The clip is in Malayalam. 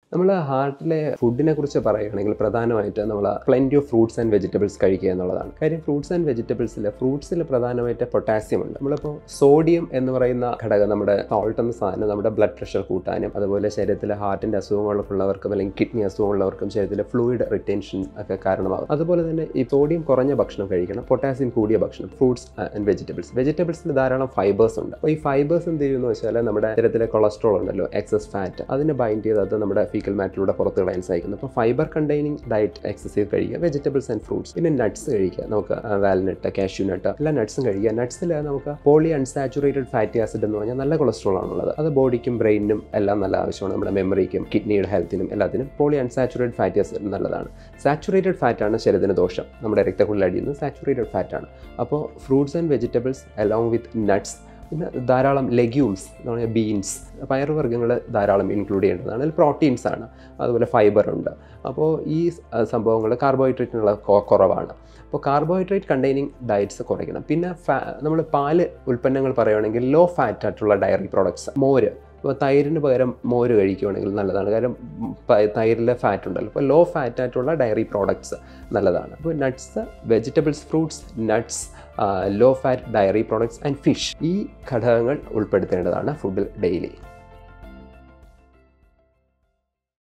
നമ്മൾ ഹാർട്ടിലെ ഫുഡിനെ കുറിച്ച് പറയുകയാണെങ്കിൽ പ്രധാനമായിട്ട് നമ്മൾ plenty of fruits and vegetables കഴിക്കുക എന്നുള്ളതാണ് കാര്യം ഫ്രൂട്ട്സ് ആൻഡ് വെജിറ്റബിൾസിൽ ഫ്രൂട്ട്സിൽ പ്രധാനമായിട്ട് പൊട്ടാസ്യം ഉണ്ട് നമ്മളിപ്പോൾ സോഡിയം എന്ന് പറയുന്ന ഘടകം നമ്മുടെ സോൾട്ട് എന്ന സാധനം നമ്മുടെ ബ്ലഡ് പ്രഷർ കൂട്ടാനും അതുപോലെ ശരീരത്തിലെ ഹാർട്ടിൻ്റെ അസുഖങ്ങളൊക്കെ ഉള്ളവർക്കും അല്ലെങ്കിൽ കിഡ്നി അസുഖമുള്ളവർക്കും ശരീരത്തിലെ ഫ്ലൂയിഡ് റിറ്റൻഷൻ ഒക്കെ കാരണമാകും അതുപോലെ തന്നെ ഈ സോഡിയം കുറഞ്ഞ ഭക്ഷണം കഴിക്കണം പൊട്ടാസ്യം കൂടിയ ഭക്ഷണം ഫ്രൂട്ട്സ് ആൻഡ് വെജിറ്റബിൾസ് വെജിറ്റബിൾസിൽ ധാരാളം ഫൈബേഴ്സ് ഉണ്ട് അപ്പോൾ ഈ ഫൈബേഴ്സ് എന്ത് ചെയ്യുമെന്ന് വെച്ചാൽ നമ്മുടെ ശരീരത്തിലെ കൊളസ്ട്രോൾ ഉണ്ടല്ലോ എക്സസ് ഫാറ്റ് അതിനെ ബൈൻഡ് ചെയ്ത് അത് നമ്മുടെ ഫീക്കൽ മാറ്റിലൂടെ പുറത്ത് കളയാൻ സഹായിക്കുന്നു അപ്പോൾ ഫൈബർ കണ്ടെയ്നിങ് ഡയറ്റ് എക്സസൈസ് കഴിക്കുക വെജിറ്റബിൾസ് ആൻഡ് ഫ്രൂട്ട്സ് പിന്നെ നട്ട്സ് കഴിക്കുക നമുക്ക് വാൽനട്ട് കാഷ്യൂ നട്ട് എല്ലാ നട്ട്സും കഴിക്കുക നട്ട്സിൽ നമുക്ക് പോളി അൺസാച്ചുറേറ്റഡ് ഫാറ്റി ആസിഡ് എന്ന് പറഞ്ഞാൽ നല്ല കൊളസ്ട്രോൾ ആണുള്ളത് അത് ബോഡിക്കും ബ്രെയിനിനും എല്ലാം നല്ല ആവശ്യമാണ് നമ്മുടെ മെമ്മറിക്കും കിഡ്നിയുടെ ഹെൽത്തിനും എല്ലാത്തിനും പോളി അൺസാച്ചുറേറ്റഡ് ഫാറ്റി ആസിഡ് നല്ലതാണ് സാച്ചുറേറ്റഡ് ഫാറ്റ് ആണ് ശരീരത്തിന് ദോഷം നമ്മുടെ രക്തക്കുള്ളിൽ അടിയുന്നത് സാച്ചുറേറ്റഡ് ഫാറ്റ് ആണ് അപ്പോൾ fruits and vegetables along with nuts പിന്നെ ധാരാളം ലെഗ്യൂംസ് എന്ന് പറഞ്ഞാൽ ബീൻസ് പയറുവർഗ്ഗങ്ങൾ ധാരാളം ഇൻക്ലൂഡ് ചെയ്യേണ്ടതാണ് അതിൽ പ്രോട്ടീൻസ് ആണ് അതുപോലെ ഫൈബർ ഉണ്ട് അപ്പോൾ ഈ സംഭവങ്ങൾ കാർബോഹൈഡ്രേറ്റിനുള്ള കുറവാണ് അപ്പോൾ കാർബോഹൈഡ്രേറ്റ് കണ്ടെയ്നിങ് ഡയറ്റ്സ് കുറയ്ക്കണം പിന്നെ ഫാ നമ്മൾ പാല് ഉൽപ്പന്നങ്ങൾ പറയുകയാണെങ്കിൽ ലോ ഫാറ്റ് ആയിട്ടുള്ള ഡയറി പ്രോഡക്ട്സ് മോര് ഇപ്പോൾ തൈരിന് പകരം മോര് കഴിക്കുകയാണെങ്കിൽ നല്ലതാണ് കാരണം തൈരിലെ ഫാറ്റ് ഉണ്ടല്ലോ അപ്പോൾ ലോ ഫാറ്റ് ആയിട്ടുള്ള ഡയറി പ്രോഡക്ട്സ് നല്ലതാണ് അപ്പോൾ nuts vegetables fruits nuts low fat dairy products and fish ഈ ഘടകങ്ങൾ ഉൾപ്പെടുത്തേണ്ടതാണ് ഫുഡിൽ ഡെയിലി